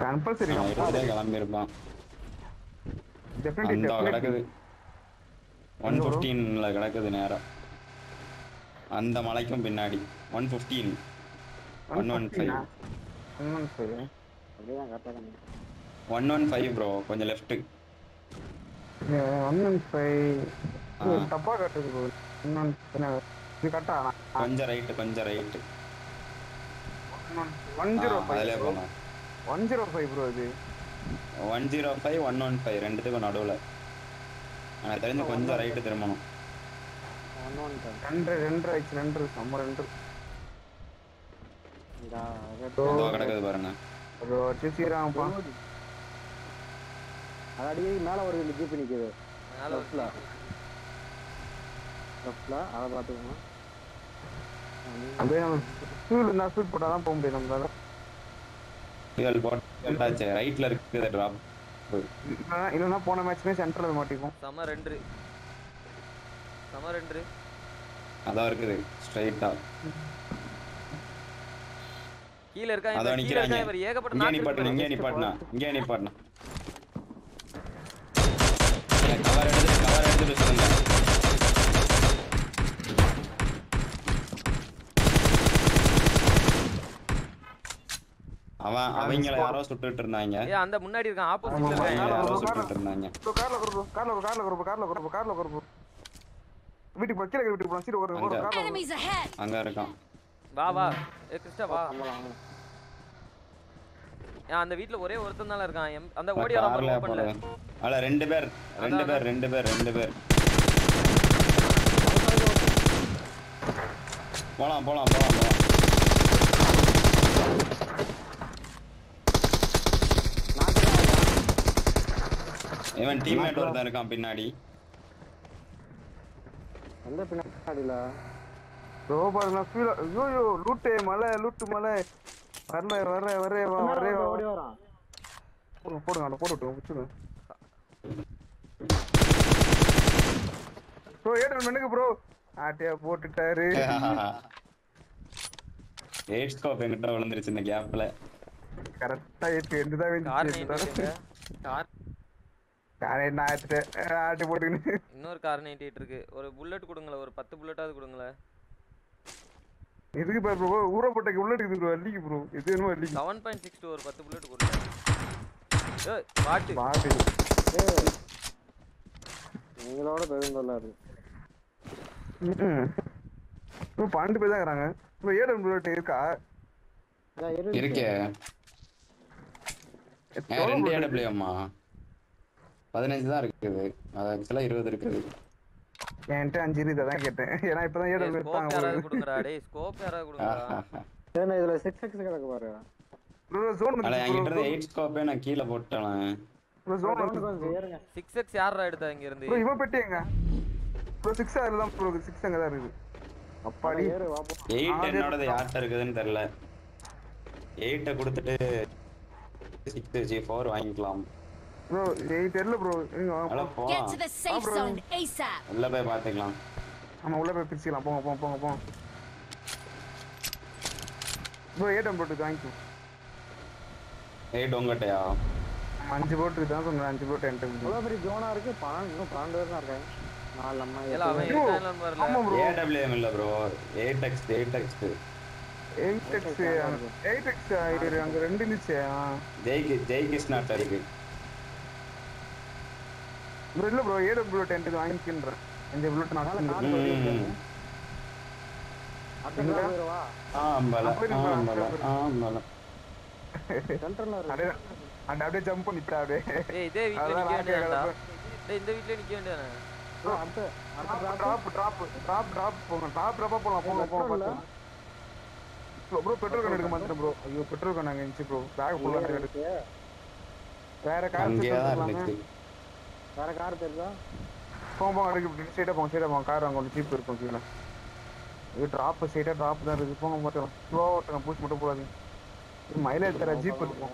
Compulsory அவன் இப்படிதான் கிளம்பியிருப்பான் அந்த கிடக்குது ஒன் ஃபிஃப்டீன்ல கிடக்குது நேரம் அந்த மலைக்கும் பின்னாடி one fifteen one one five அப்படிதான் கரெக்டாக தான் ஒன் ஒன் ஃபைவ் ப்ரோ கொஞ்சம் லெஃப்ட் ஒன் ஒன் ஃபைவ் ஆ. தப்பா கட்டுது bro. இன்னொன்னு என்ன, இது கரெக்டா கொஞ்சம் ரைட்டு கொஞ்சம் ரைட்டு ஒன் ஜீரோ அதிலே ஃபைவ் போங்க ஒன் ஜீரோ ஃபைவ் ப்ரோ இது one zero five one one five ரெண்டுத்துக்கும் நடுவில் எனக்கு தெரிஞ்சு கொஞ்சம் ரைட்டு திரும்பணும் ஒன்று ஒன்று ரெண்டு ரெண்டு ஆயிடுச்சு ரெண்டு செம்ம ரெண்டு இதா இதோ கிடக்குது பாருங்க ப்ரோ சீராம்ப்பா அது அடிக்கடி மேலே ஒரு ஜீப் நிற்குது மேல ஒரு லெஃப்டில் லெஃப்டில் அதை பார்த்துக்கணும் அப்படியே நம்ம ஸ்பீட் இருந்தால் ஸ்பீட் போட்டால் தான் போக முடியும் நம்மளால ஃபியூல் போட்டாச்சு ரைட்டில் இருக்குது ட்ராப் இல்லைன்னா- இல்லைன்னா போன மேட்ச்மே சென்டரில் மாட்டிப்போம் சம ரெண்டு சம ரெண்டு அதான் இருக்குது ஸ்ட்ரைட்டா கீழ இருக்கான் அதோ இவர், கீழ நிக்கிறாங்க இருக்கான் இவர் ஏகப்பட்ட இங்கே நாக்கு நிப்பாட்டணும் இருக்கு. இங்கே நிப்பாட்டணும் இங்கே நிப்பாட்டணும் கவர் எடுத்து கவர் எடுத்துட்டு சொல்லுங்க அவன் அவங்கள யாரோ சுட்டுட்டு இருந்தாங்க ஏ அந்த முன்னாடி இருக்கான் ஆப்போசிட்ல ஆமா, இருக்கான் அவங்கள ஆமா. யாரோ சுட்டுட்டு இருந்தாங்க ப்ரோ காரில் குரூப் காரில் ஒரு காரில் குரூப் காரில் குரூப் காரில் குரூப் வீட்டுக்கு போ, கீழே வீட்டுக்கு போகலாம் சீட்டு ஒரு ஒரு அங்க. காரில் Enemies ahead! அங்க இருக்கான் வா வா ஏ கிறிஸ்டா வா நம்மளாம் ஏன் அந்த வீட்ல ஒரே ஒருத்தன் தான் இருக்கான் எம்- அந்த ஓடி வரான் கார்ல பாரு ஓபன்ல போறேன் அல்ல ரெண்டு பேர் ரெண்டு பேர் ரெண்டு பேர் ரெண்டு பேர் போலாம் போலாம் போலாம் போலாம் இவன் டீம்மேட் ஒருத்தன் இருக்கான் பின்னாடி எந்த பின்னாடியில் ப்ரோ பாருங்க ஃபீல் ஐயோ ஐயோ லூட்டு மலை லூட்டு மலை வரல வர வரே வா வரே வா ஓடி வரான் போடுங்க போடுங்க அவனை போட்டு விட்டுருங்க விட்டுருங்க ப்ரோ ஏட்டு மெனுக்கு ப்ரோ ஆட்டியா போட்டுட்டாரு எயிட் ஸ்கோப் என்கிட்ட விழுந்துருச்சு இந்த கேப்ல கரெக்டா ஏட்டு எந்த தான் கார் வந்துச்சு கார் காரை என்ன ஆட்டுட்டு ஆட்டி போட்டுக்கின்னு இன்னொரு கார் நைன்டி இருக்கு ஒரு புல்லட் கொடுங்களேன் ஒரு பத்து புல்லட்டாவது கொடுங்களேன் எதுக்கு பாரு ப்ரோ ஊறப்பட்ட உள்ள இருக்குது ப்ரோ அள்ளிக்கு ப்ரோ எது வேணுமோ அள்ளிக்கு செவன் பாயிண்ட் சிக்ஸ் ஒரு பத்து புல்லட் கொடுங்க ஏய் பாட்டு பாட்டு ஏய் நீங்களோட பெருந்தொல்லா இருக்கு ப்ரோ பன்னெண்டு பேர் தான் இருக்கிறாங்க ப்ரோ ஏடம் ப்ரோ இருக்கா ஏன் இரு இருக்கே ஏன் ரெண்டு ஏடபிள்யூஎம்மா பதினஞ்சு தான் இருக்குது அது ஆக்சுவலா இருபது இருக்குது என்கிட்ட அஞ்சு இருக்குது அதான் கேட்டேன் ஏன்னா இப்பதான் ஏடம் ஸ்கோப் யாராவது எடுத்தாங்க கொடுங்கடா டேய் ஸ்கோப் யாராவது கொடுங்கடா ஏன்னா இதுல சிக்ஸ் எக்ஸ் கிடக்கு பாரு ப்ரோ ஜோன் அல்ல என்கிட்ட இருந்த எயிட் ஸ்கோப்பே நான் கீழே போட்டேன் ப்ரோ ஜோன் கொஞ்சம் ஏறுங்க சிக்ஸ் எக்ஸ் யாரா எடுத்தா இங்க இருந்து ப்ரோ இவன் பெட்டி எங்க ப்ரோ சிக்ஸ் அதில் தான் ப்ரோ சிக்ஸ் அங்கே தான் இருக்குது அப்பாடி ஏறு வா போ எயிட் என்னோடது யார்கிட்ட இருக்குதுன்னு தெரியல எயிட்டை கொடுத்துட்டு சிக்ஸ் ஜி ஃபோர் வாங்கிக்கலாம் ப்ரோ எயிட் தெரியல ப்ரோ அவ்வளோ Get போலாம் to the safe bro. zone ASAP! உள்ள போய் பார்த்துக்கலாம் ஆமா உள்ள போய் பிரிச்சுக்கலாம் போங்க போங்க போங்க போங்க ப்ரோ ஏடம் போட்டு தேங்க்யூ எயிட் உங்கள்கிட்டயா அஞ்சு போட்டு தான் சொன்னேன் அஞ்சு போட்டு என்கிட்ட இவ்வளோ பெரிய ஜோனா இருக்கு பன்னெண்டு இன்னும் பன்னெண்டு பேர் தான் இருக்காங்க நாலு நம்ம ஏல அவன் ஐயோ, இருக்கான்ல வரல ஆமா ப்ரோ ஏடபிள்யூஎம் இல்லை bro eight X eight X eight X eight X அங்க ரெண்டு இருந்துச்சு ஜெய்கி ஜெய் கிருஷ்ணாட்ட இருக்கு ப்ரோ இல்ல ப்ரோ ஏடம் ப்ரோ டென்ட் வாங்கிக்கின்றேன் அஞ்சு புல்லட் நான் ம் அடுத்த நாள் போயிடுவா ஆம்பல ஆம்பல ஆம்பல சென்டர்ல இருக்கு அப்படியே அந்த அப்படியே ஜம்ப் பண்ணிட்டா அப்படியே டேய் இதே வீட்ல அதான் நிக்க ராக்கெட் வேண்டியதாடா கிளப்பு. டேய் இந்த வீட்ல நிக்க வேண்டியதானே ஆ, அடுத்து அடுத்த டிராப் டிராப் டிராப் டிராப் போங்க டிராப் டிராப்பா போலாம் போங்க போங்க பெட்ரோல்ல? பார்த்து ப்ரோ பெட்ரோல் கன் எடுக்க மாட்டேன் ப்ரோ ஐயோ பெட்ரோல் கன் அங்க இருந்துச்சு ப்ரோ பேக் ஃபுல்லா எடுக்கு வேற கார் அங்கேயே தான் எடுத்துக்கலாங்க இருந்துச்சு வேற கார் தெரியுதா போங்க போங்க அடுக்கு ஸ்ட்ரைட்டா போங்க ஸ்ட்ரைட்டா போங்க கார் அங்க ஒன்று ஜீப் இருக்கும் கீழே இது டிராப் ஸ்ட்ரைட்டா டிராப் தான் இருக்கு போங்க மட்டும் ஸ்லோ ஓட்டுங்க பூச்சி மட்டும் போடாது மைலேஜ் தர ஜீப் இருக்கும்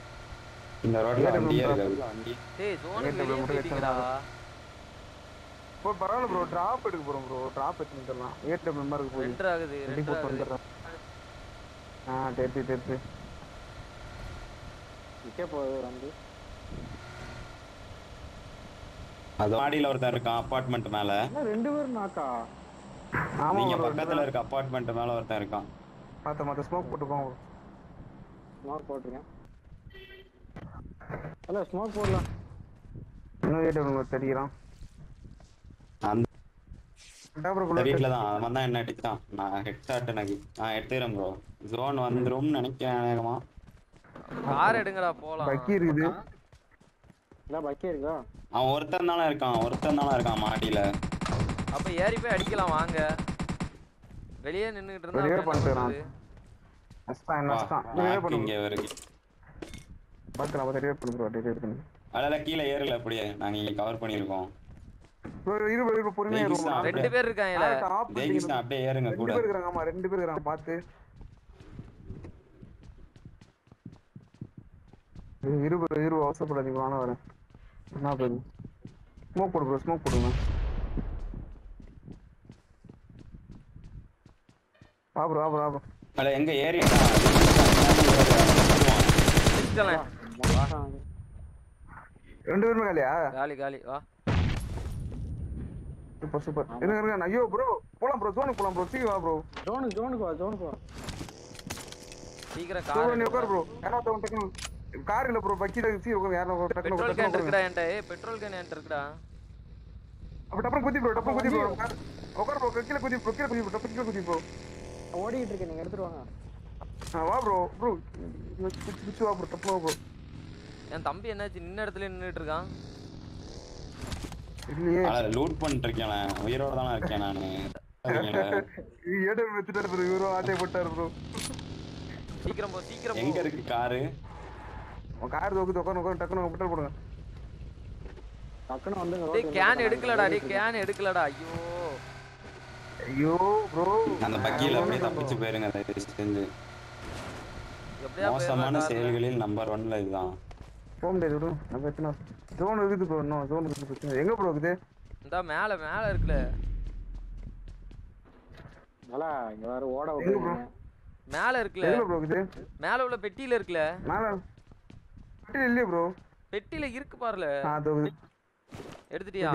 இந்த ரோட்ல வண்டியே இருக்காது வண்டி டேய் ஜோனுக்கு ஏத்த வெளிய மட்டும் போயிட்டீங்கடா ப்ரோ பரவாயில்ல ப்ரோ டிராப் எடுக்க போறோம் ப்ரோ டிராப் எடுத்து வந்துடலாம் ஏடிஎம் மெம்பர் இருக்கு போய் ரெண்டர் ஆகுது ரெடி ரெண்டர் போட்டு ஆகுது வந்துடுறேன் ஆ தெரித்து தெரித்து நிக்க போகுது வந்து அது மாடியில ஒருத்தன் இருக்கான் அப்பார்ட்மெண்ட் மேல என்ன ரெண்டு பேரும் நாக்கா ஆமா நீங்க bro பக்கத்துல இருக்க அப்பார்ட்மெண்ட் மேல ஒருத்தன் இருக்கான் மாத்த மாத்த ஸ்மோக் போட்டு போங்க bro. ஸ்மோக் போட்டிருக்கேன் ஹலோ ஸ்மோக் போடலாம் இன்னும் ஏடிஎம் மெம்பர் தெரியுறான் அந்த ப்ரோ இந்த வீட்டுல தான் அவன் தான் என்ன அடிச்சான் நான் ஹெட் ஷாட் எனக்கு நான் எடுத்துக்கிறேன் ப்ரோ ஜோன் வந்துரும்னு நினைக்கிறேன் வேகமா கார் எடுங்கடா போலாம் பக்கி இருக்குது இல்லை பக்கே இருக்கா அவன் ஒருத்தன் தானே இருக்கான் ஒருத்தன் தானே இருக்கான் மாடியில அப்ப ஏறி போய் அடிக்கலாம் வாங்க வெளியே நின்னுகிட்டு இருந்தா வெளியே அப்புறம் என்ன பண்ணிட்டு பண்றது? நஷ்டம் நஷ்டம் வா, நீங்களே mark பண்ணுங்க இங்க இருக்கு பார்க்கலாம் பார்த்து ரிவேட் பண்ணு ப்ரோ ரிவேட் பண்ணு அதெல்லாம் கீழே ஏறல அப்படியே நாங்க இங்க கவர் பண்ணிருக்கோம் ப்ரோ இரு bro, இரு பொறுமையா Ladies இருக்கும் தான். ரெண்டு பேர் இருக்காங்கல்ல ஜெயிகிஸ் அப்படியே ஏறுங்க ரெண்டு கூட பேர் இருக்காங்க ஆமா ரெண்டு பேர் இருக்காங்க பார்த்து இரு, இரு bro, இரு அவசரப்படாதீங்க வாங்க வரேன் என்ன பேரு ஸ்மோக் போடு ப்ரோ ஸ்மோக் போடுங்க வா ப்ரோ வா ப்ரோ வா ப்ரோ அதுல எங்க ஏரியா வச்சுக்கலாம். ரெண்டு பேருமே காலியா காலி காலி வா சூப்பர் சூப்பர் இருங்க இருங்க ஐயோ ப்ரோ போலாம் ப்ரோ ஜோனுக்கு போலாம் ப்ரோ சீக்கிரம் வா ப்ரோ ஜோனுக்கு ஜோனுக்கு வா ஜோனுக்கு வா சீக்கிரம் ப்ரோ நீ கார் உட்காரு ப்ரோ யாரோ ஒருத்தவங்க டக்குனு கார் இல்ல ப்ரோ பக்கில சீ உட்காரு யாரோ ஒரு டக்குனு பெட்ரோல் டக்குனு கேன் உட்காருங்க. இருக்குடா என்கிட்ட ஏய் பெட்ரோல் கேன் என்கிட்ட இருக்குடா அப்ப டப்புனு குதி ப்ரோ டப்புனு குதி ப்ரோ உட்காரு ப்ரோ கீழே குதி ப்ரோ கீழே குதி ப்ரோ டப்பு கீழே குதி ப்ரோ ஓடிக்கிட்டு இருக்கேன் நீங்க எடுத்துட்டு வாங்க வா ப்ரோ ப்ரோ குச்சி குச்சி வா ப்ரோ டப்பு வா ப்ரோ என் தம்பி என்னாச்சு நின்ன இடத்துல நின்னுட்டு இருக்கான் இல்லையே லூட் பண்ணிட்டு இருக்கேன் நான். உயிரோட தானே இருக்கேன் நானு இது ஏடம் வச்சுட்டாரு ப்ரோ இவரும் ஆட்டையை போட்டாரு ப்ரோ சீக்கிரம் போ சீக்கிரம் எங்க போ இருக்கு காரு உன் கார் தோக்குது உட்காரு உட்காரு டக்குனு பெட்ரோல் போடுங்க டக்குன்னு வந்துங்க டேய் கேன் எடுக்கலடா டேய் கேன் எடுக்கலடா ஐயோ ஐயோ ப்ரோ அந்த பக்கியில அப்படியே தப்பிச்சு போயிருங்க தயவு செஞ்சு எப்படியா மோசமான போயிடலாம் செயல்களில் நம்பர் ஒன்ல இதுதான் போக முடியாது விடு நம்ம எத்தனை ஜோன் இருக்குது ப்ரோ இன்னும் ஜோன் இருக்குது பிரச்சனை எங்க ப்ரோ இருக்குது இந்த மேல மேல இருக்குல்ல நல்லா இங்க வேற ஓட எங்க bro? விட்டுருக்கீங்க மேல இருக்குல்ல எதுல ப்ரோ இருக்குது மேல உள்ள பெட்டியில இருக்குல்ல மேல பெட்டியில் இல்லையே ப்ரோ பெட்டியில இருக்கு பாருல ஆ தோக்குது எடுத்துட்டியா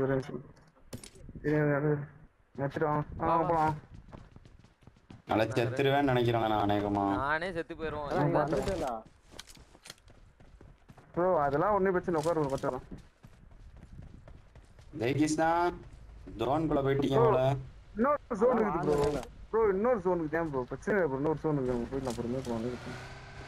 எடுத்துட்டு வாங்க வாங்க போலாம் நல்லா செத்துருவேன்னு நினைக்கிறேன் நான் அநேகமா நானே செத்து போயிருவோம் அதான் நீங்க வந்துட்டேடா ப்ரோ அதெல்லாம் ஒன்றும் பிரச்சனை உட்காரு ஒரு பத்து ஜெய்கிஸ்னா ஜோன்குள்ள போயிட்டீங்க போல இன்னொரு ஜோன் இருக்குது ப்ரோ ஆளே இல்ல. ப்ரோ இன்னொரு ஜோன் இருக்குது ஏன் ப்ரோ பிரச்சனை இல்லை ப்ரோ இன்னொரு ஜோன் இருக்குது நம்ம போயிடலாம் பொறுமையாக போகலாம்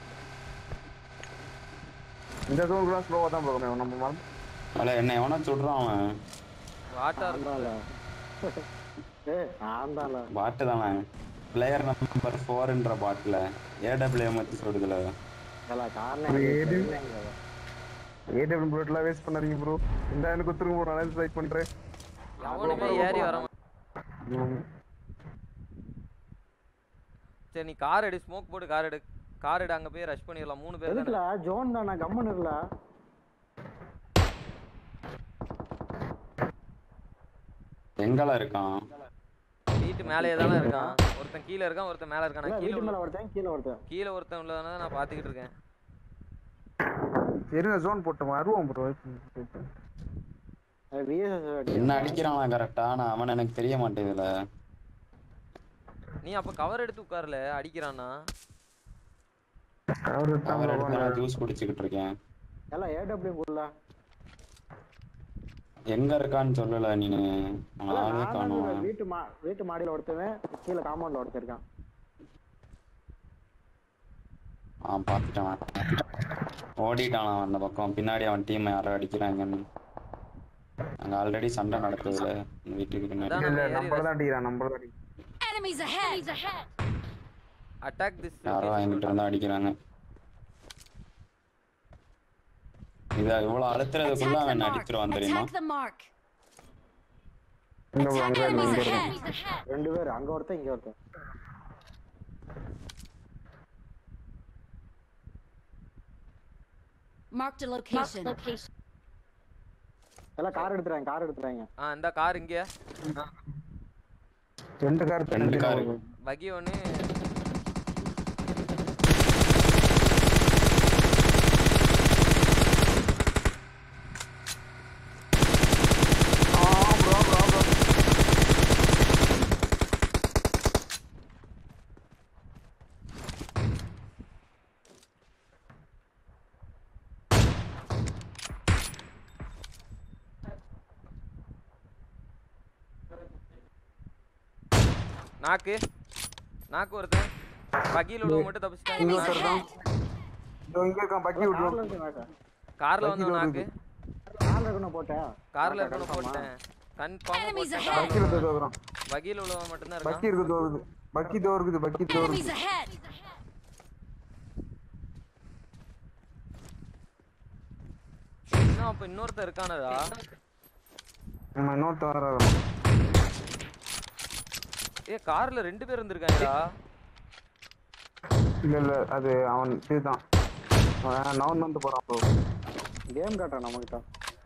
இந்த ஜோனுக்குலாம் ஸ்லோவாக தான் போகணும் நம்ம மறந்து அவள என்ன எவனா சொல்றான் அவன் வாட்டா ஆந்தால ஏய் ஆந்தால பாட்டு தானே பிளேயர் நம்பர் ஃபோர்ன்ற பாட்டில் ஏடபிள்யூ பத்தி சொல்லுதுல நல்லா காரணம் ஏடு. இல்லைங்க ஏடிஎம் ப்ரோட்லாம் வேஸ்ட் பண்ணாதீங்க ப்ரோ இந்த எனக்கு ஒத்துருங்க ப்ரோ நான் ட்ரை பண்ணுறேன் எவனுமே ஏறி வர மாட்டான். சரி நீ கார் எடு ஸ்மோக் போட்டு கார் எடு கார் எடு அங்க போய் ரஷ் பண்ணிடலாம் மூணு பேர் எதுக்குல தானே ஜோன் தானே கம்மன் இருக்கல எங்கெல்லாம் இருக்கான் வீட்டு மேலேயே தானே இருக்கான் ஒருத்தன் கீழ இருக்கான் ஒருத்தன் மேல இருக்கான் இல்ல, நான் கீழ வீட்டு மேல உள்ள- ஒருத்தன் கீழே ஒருத்தன் கீழ ஒருத்தன் உள்ளதானே நான் பாத்துக்கிட்டு இருக்கேன் இருங்க ஜோன் போட்டோம் வருவோம் ப்ரோ விஎஸ்எஸ் என்ன அடிக்கிறான் கரெக்டா நான் அவன் எனக்கு தெரிய மாட்டேதுல நீ அப்ப கவர் எடுத்து உட்கார்ல அடிக்கிறானா அவர் அவர் எடுத்து நான் ஜூஸ் குடிச்சுக்கிட்டு இருக்கேன் எல்லாம் ஏடபிள்யூ குள்ள எங்க இருக்கான்னு சொல்லல நீனு அவன் ஆளே காணும் வீட்டு மா வீட்டு மாடியில ஒருத்தவன் கீழே காம்பவுண்ட்ல ஒருத்தன் இருக்கான் ஆ பார்த்துட்டான் ஓடிட்டான் அவன் அந்த பக்கம் பின்னாடி அவன் டீம் யாரோ அடிக்கிறாங்கன்னு அங்க ஆல்ரெடி சண்டை நடக்குதுல இந்த வீட்டுக்கு பின்னாடி அதான் இல்ல நம்ம ஏறி நம்மள தான் அடிக்கிறான் நம்மள தான் அடிக்கிறான் Enemies ahead! அட்டாக் திஸ் யாரோ என்கிட்ட இருந்தா அடிக்கிறாங்க இத இவ்வளவு அழுத்துறதுக்குள்ள Attack the அவன் mark! அடிச்சிருவான் தெரியுமா Attack the mark! இங்க bro, Attack அங்க enemies இங்க ahead! ரெண்டு பேர் அங்க ஒருத்தன் இங்க ஒருத்தன் Marked a location. எல்லாம் கார் எடுத்துறாங்க கார் எடுத்துறாங்க ஆ இந்த கார் இங்க ரெண்டு கார் ரெண்டு car. பகி ஒன்று ஆ ப்ரோ ப்ரோ ப்ரோ நாக்கு நாக்கு ஒருத்தன் பகியில் உள்ளவங்க மட்டும் தப்பிச்சிட்டாங்க இன்னொருத்தர் தான் இதோ இங்க இருக்கான் பக்கி கார்ல விட்டு இருக்கு கார்ல பக்கி வந்தவன் நாக்கு கார்ல இருக்கணும் போட்டேன் கார்ல இருக்கணும் போட்டேன் கன்ஃபார்மா Enemies போட்டேன் ahead. பக்கி இருக்கு தோகுறான் பகியில் உள்ளவன் மட்டும்தான் பக்கி இருக்கான் இருக்கு தோகுது பக்கி தோ இருக்குது பக்கி தோ Enemies இருக்குது ahead! இன்னும் அப்ப இன்னொருத்தன் இருக்கானடா நம்ம இன்னொருத்தர் வர ஏ கார்ல ரெண்டு பேர் இருந்திருக்காங்கடா இல்ல இல்ல அது அவன் இதுதான் அவன் நவன் வந்து போறான் ப்ரோ கேம் காட்டுறான் நம்மகிட்ட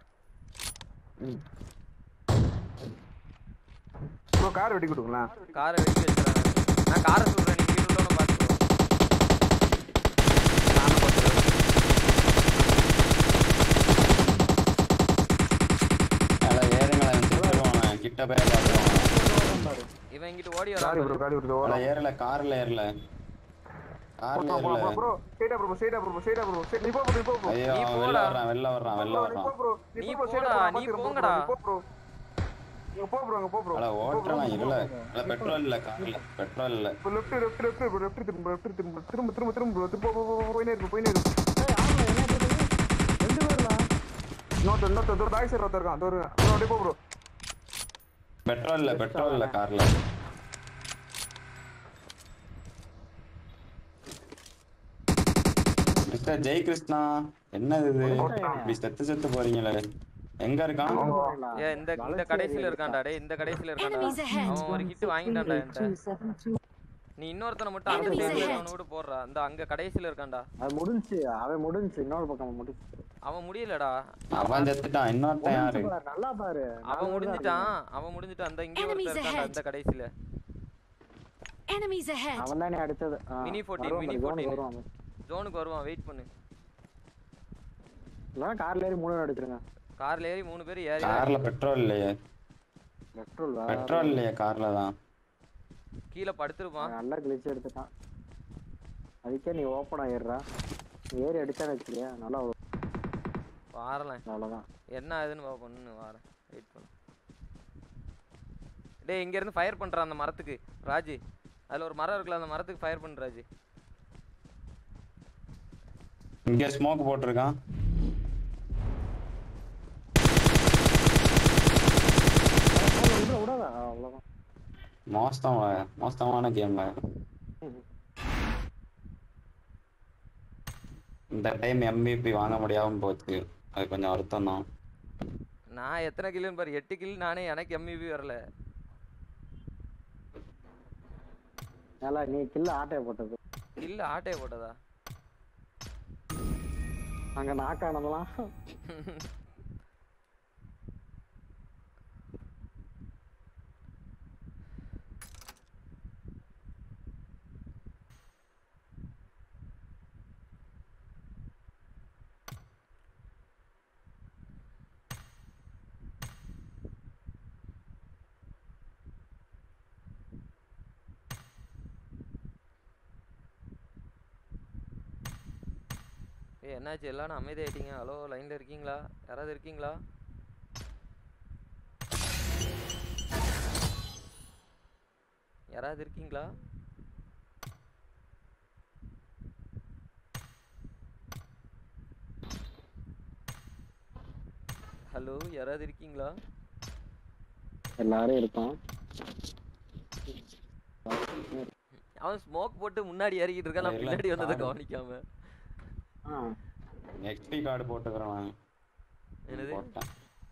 ப்ரோ கார் வெட்டி கொடுங்களேன் காரை வெட்டி வச்சிடறாங்க நான் காரை சொல்றேன் நீ கீழே உள்ளவன பாத்துக்கோ அதான் ஏறுங்களேன் செத்துருவானே கிட்ட போய் பார்த்துருவான் இவன் இங்கிட்டு ஓடி காரி வரான் ப்ரோ காரி விட்டு அதான் ஏறல கார்ல ஏறல கார்ல ஏறல ப்ரோ ஸ்ட்ரைட்டா ப்ரோ ஸ்ட்ரைட்டா ப்ரோ ஸ்ட்ரைட்டா ப்ரோ நீ போ ப்ரோ நீ போ ப்ரோ ஐயோ நீ அவன் வெளில போடா. வர்றான் வெளில வர்றான் வெளில நீ வர்றான் போ ப்ரோ நீ நீ போ போடா, ஸ்ட்ரைட்டா நீ போங்கடா. போ ப்ரோ நீ போ ப்ரோ அங்க போ ப்ரோ அட ஓட்டுறான் இல்ல இல்ல பெட்ரோல் இல்ல கார்ல பெட்ரோல் இல்ல இப்போ left left left bro left திரும்ப லெஃப்ட் திரும்ப திரும்ப திரும்ப திரும்ப ப்ரோ திரும்ப போ, போ, போ, போயினே இருக்கு போயினே இருக்கு ஏய் ஆமா என்ன பண்ணுது ரெண்டு பேர்ல இன்னொருத்தர் இன்னொருத்தர் ஒரு பேக் சைடு ஒருத்தர் இருக்கான் ஒரு ப்ரோ அப்படியே போ ப்ரோ பெட்ரோல் இல்ல பெட்ரோல் இல்ல கார்ல மிஸ்டர் ஜெய் கிருஷ்ணா என்னது இது இப்படி செத்து செத்து போறீங்களே எங்க இருக்கான் ஏ இந்த இந்த கடைசில இருக்கான்டா டேய் இந்த கடைசில இருக்கான்டா Enemies ahead. அவன் ஒரு ஹிட் வாங்கிட்டான்டா என்கிட்ட நீ இன்னொருத்தனை மட்டும் அந்த Enemies சைடுல ahead. அவனை விட போடுறா இந்த அங்க கடைசில இருக்கான்டா அது முடிஞ்சுச்சு அவன் முடிஞ்சுச்சு இன்னொரு பக்கம் முடிஞ்சுச்சு அவன் முடியலடா அவன் செத்துட்டான் இன்னொருத்தன் யாரு முடிஞ்சுச்சு பாரு, நல்லா பாரு அவன் முடிஞ்சிட்டான் அவன் முடிஞ்சிட்டான் அந்த இங்க Enemies ஒருத்தன் இருக்கான்டா ahead. இந்த கடைசில Enemies ahead! அவன் தானே அடுத்தது ஆ, Mini 14, வருவான் Mini பாரு, 14. வருவான் பாரு. ஜோனுக்கு வருவான் வெயிட் பண்ணு இல்லைன்னா கார்ல ஏறி மூணு அடிச்சிருங்க கார்ல ஏறி மூணு பேர் ஏறி கார்ல பெட்ரோல் இல்லையே பெட்ரோல் பெட்ரோல் இல்லையே கார்ல தான் கீழே படுத்திருப்பான் நல்லா கிழிச்சு எடுத்துட்டான் அதுக்கே நீ ஓப்பனா ஏறுறா நீ ஏறி அடிச்சான்னு வச்சுக்கிறியா நல்லா வரும். வாரலாம் அவ்வளவுதான் என்ன ஆகுதுன்னு பாப்போம்னு வாரேன் வெயிட் பண்ணு டேய் இங்க இருந்து ஃபயர் பண்றான் அந்த மரத்துக்கு ராஜு அதுல ஒரு மரம் இருக்குல்ல அந்த மரத்துக்கு ஃபயர் பண்ணு ராஜு இங்க ஸ்மோக் போட்டிருக்கான் விட விடாதா அவ்வளவுதான் மோசம் மோசமான கேம் இந்த டைம் எம்பிபி வாங்க முடியாம போச்சு அது கொஞ்சம் வருத்தம் தான் நான் எத்தனை கில்லுன்னு பாரு எட்டு கில் நானே எனக்கு எம்இபி வரல நல்லா நீ கில்ல ஆட்டைய போட்டது கில் ஆட்டையை போட்டதா அங்க நாக்கானதெல்லாம் ஏய் என்னாச்சு எல்லாரும் அமைதியாயிட்டீங்க ஹலோ லைன்ல இருக்கீங்களா யாராவது இருக்கீங்களா யாராவது இருக்கீங்களா ஹலோ யாராவது இருக்கீங்களா எல்லாரும் இருப்பான் அவன் ஸ்மோக் போட்டு முன்னாடி இறங்கிட்டு இருக்கான் நான் இல்ல, பின்னாடி வந்ததை காரு. கவனிக்காம ஆ எக்ஸ்பி கார்டு போட்டுக்கிறேன் நான் என்னது போட்டேன்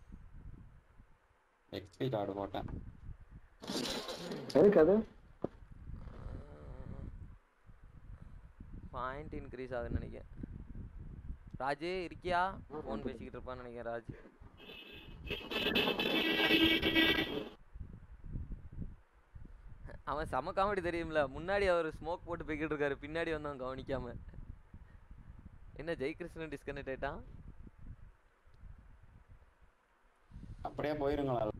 எக்ஸ்பி கார்டு போட்டேன் எதுக்கு அது பாயிண்ட் இன்க்ரீஸ் ஆகுதுன்னு நினைக்கிறேன் ராஜு இருக்கியா ஃபோன் பேசிக்கிட்டு இருப்பான்னு நினைக்கிறேன் ராஜ் அவன் செம காமெடி தெரியும்ல முன்னாடி அவர் ஸ்மோக் போட்டு போய்கிட்டு இருக்காரு பின்னாடி வந்தவன் கவனிக்காம என்ன ஜெயகிருஷ்ணன் டிஸ்கனெக்ட் ஆயிட்டான் அப்படியே போயிருங்களா